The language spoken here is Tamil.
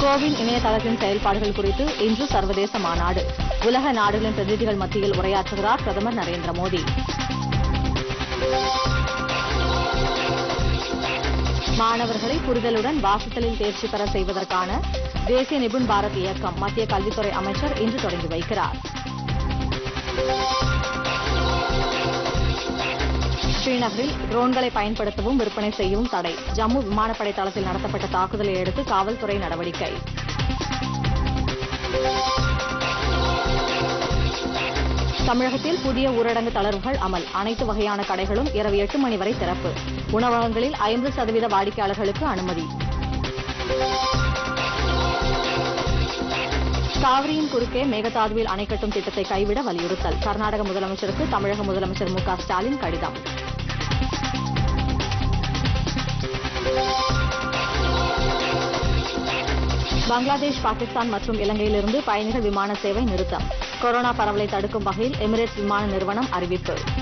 கோவின் இணையதளத்தின் செயல்பாடுகள் குறித்து இன்று சர்வதேச மாநாடு உலக நாடுகளின் பிரதிநிதிகள் மத்தியில் உரையாற்றுகிறார் பிரதமர் நரேந்திர மோடி மாணவர்களை புரிதலுடன் வாசித்தலில் தேர்ச்சி பெற செய்வதற்கான தேசிய நிபுண் பாரத் இயக்கம் மத்திய கல்வித்துறை அமைச்சர் இன்று தொடங்கி வைக்கிறார் ஸ்ரீநகரில் ட்ரோன்களை பயன்படுத்தவும் விற்பனை செய்யவும் தடை ஜம்மு விமானப்படை தளத்தில் நடத்தப்பட்ட தாக்குதலை அடுத்து காவல்துறை நடவடிக்கை தமிழகத்தில் புதிய ஊரடங்கு தளர்வுகள் அமல் அனைத்து வகையான கடைகளும் இரவு எட்டு மணி வரை திறப்பு உணவகங்களில் ஐம்பது சதவீத வாடிக்கையாளர்களுக்கு அனுமதி காவிரியின் குறுக்கே மேகதாதுவில் அணை கட்டும் திட்டத்தை கைவிட வலியுறுத்தல் கர்நாடக முதலமைச்சருக்கு தமிழக முதலமைச்சர் மு க ஸ்டாலின் கடிதம் பங்களாதேஷ் பாகிஸ்தான் மற்றும் இலங்கையிலிருந்து பயணிகள் விமான சேவை நிறுத்தம் கொரோனா பரவலை தடுக்கும் வகையில் எமிரேட்ஸ் விமான நிறுவனம் அறிவிப்பு